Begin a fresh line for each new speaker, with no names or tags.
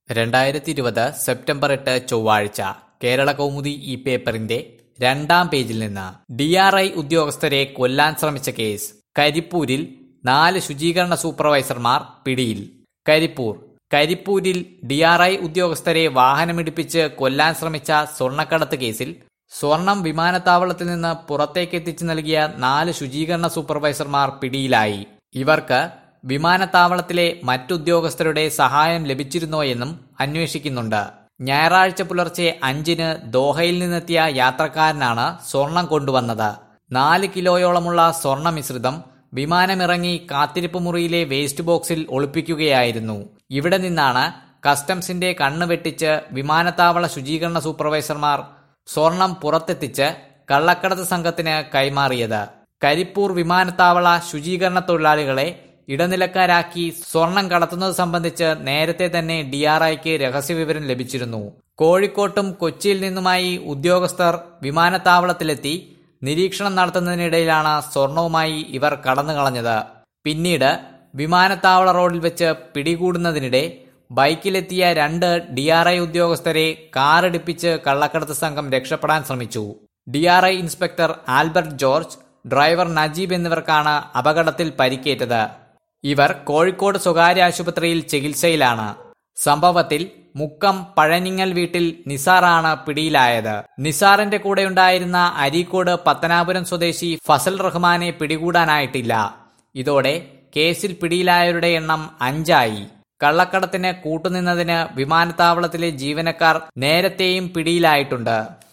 രണ്ടായിരത്തി ഇരുപത് സെപ്റ്റംബർ എട്ട് ചൊവ്വാഴ്ച കേരള കൗമുദി ഈ പേപ്പറിന്റെ രണ്ടാം പേജിൽ നിന്ന് ഡി ആർ ഐ ഉദ്യോഗസ്ഥരെ കൊല്ലാൻ ശ്രമിച്ച കേസ് കരിപ്പൂരിൽ നാല് ശുചീകരണ സൂപ്പർവൈസർമാർ പിടിയിൽ കരിപ്പൂർ കരിപ്പൂരിൽ ഡി ആർ ഐ ഉദ്യോഗസ്ഥരെ വാഹനമിടിപ്പിച്ച് കൊല്ലാൻ ശ്രമിച്ച സ്വർണ്ണക്കടത്ത് കേസിൽ സ്വർണം വിമാനത്താവളത്തിൽ നിന്ന് പുറത്തേക്കെത്തിച്ചു നൽകിയ നാല് ശുചീകരണ സൂപ്പർവൈസർമാർ പിടിയിലായി ഇവർക്ക് വിമാനത്താവളത്തിലെ മറ്റുദ്യോഗസ്ഥരുടെ സഹായം ലഭിച്ചിരുന്നോയെന്നും അന്വേഷിക്കുന്നുണ്ട് ഞായറാഴ്ച പുലർച്ചെ അഞ്ചിന് ദോഹയിൽ നിന്നെത്തിയ യാത്രക്കാരനാണ് സ്വർണം കൊണ്ടുവന്നത് നാല് കിലോയോളമുള്ള സ്വർണ്ണ മിശ്രിതം വിമാനമിറങ്ങി കാത്തിരിപ്പ് മുറിയിലെ വേസ്റ്റ് ബോക്സിൽ ഒളിപ്പിക്കുകയായിരുന്നു ഇവിടെ നിന്നാണ് കസ്റ്റംസിന്റെ കണ്ണ് വെട്ടിച്ച് വിമാനത്താവള ശുചീകരണ സൂപ്പർവൈസർമാർ സ്വർണം പുറത്തെത്തിച്ച് കള്ളക്കടത്ത് സംഘത്തിന് കൈമാറിയത് കരിപ്പൂർ വിമാനത്താവള ശുചീകരണ തൊഴിലാളികളെ ഇടനിലക്കാരാക്കി സ്വർണം കടത്തുന്നത് സംബന്ധിച്ച് നേരത്തെ തന്നെ ഡി ആർ ഐക്ക് രഹസ്യവിവരം ലഭിച്ചിരുന്നു കോഴിക്കോട്ടും കൊച്ചിയിൽ നിന്നുമായി ഉദ്യോഗസ്ഥർ വിമാനത്താവളത്തിലെത്തി നിരീക്ഷണം നടത്തുന്നതിനിടയിലാണ് സ്വർണവുമായി ഇവർ കടന്നു കളഞ്ഞത് പിന്നീട് വിമാനത്താവള റോഡിൽ വെച്ച് പിടികൂടുന്നതിനിടെ ബൈക്കിലെത്തിയ രണ്ട് ഡി ആർ ഐ ഉദ്യോഗസ്ഥരെ കാറിടിപ്പിച്ച് കള്ളക്കടത്ത് സംഘം രക്ഷപ്പെടാൻ ശ്രമിച്ചു D R I inspector Albert George driver Najeeb എന്നിവർക്കാണ് അപകടത്തിൽ പരിക്കേറ്റത് ഇവർ കോഴിക്കോട് സ്വകാര്യ ആശുപത്രിയിൽ ചികിത്സയിലാണ് സംഭവത്തിൽ മുക്കം പഴനിങ്ങൽ വീട്ടിൽ നിസാറാണ് പിടിയിലായത് നിസാറിന്റെ കൂടെയുണ്ടായിരുന്ന അരീക്കോട് പത്തനാപുരം സ്വദേശി ഫസൽ റഹ്മാനെ പിടികൂടാനായിട്ടില്ല ഇതോടെ കേസിൽ പിടിയിലായവരുടെ എണ്ണം അഞ്ചായി കള്ളക്കടത്തിന് കൂട്ടുനിന്നതിന് വിമാനത്താവളത്തിലെ ജീവനക്കാർ നേരത്തെയും പിടിയിലായിട്ടുണ്ട്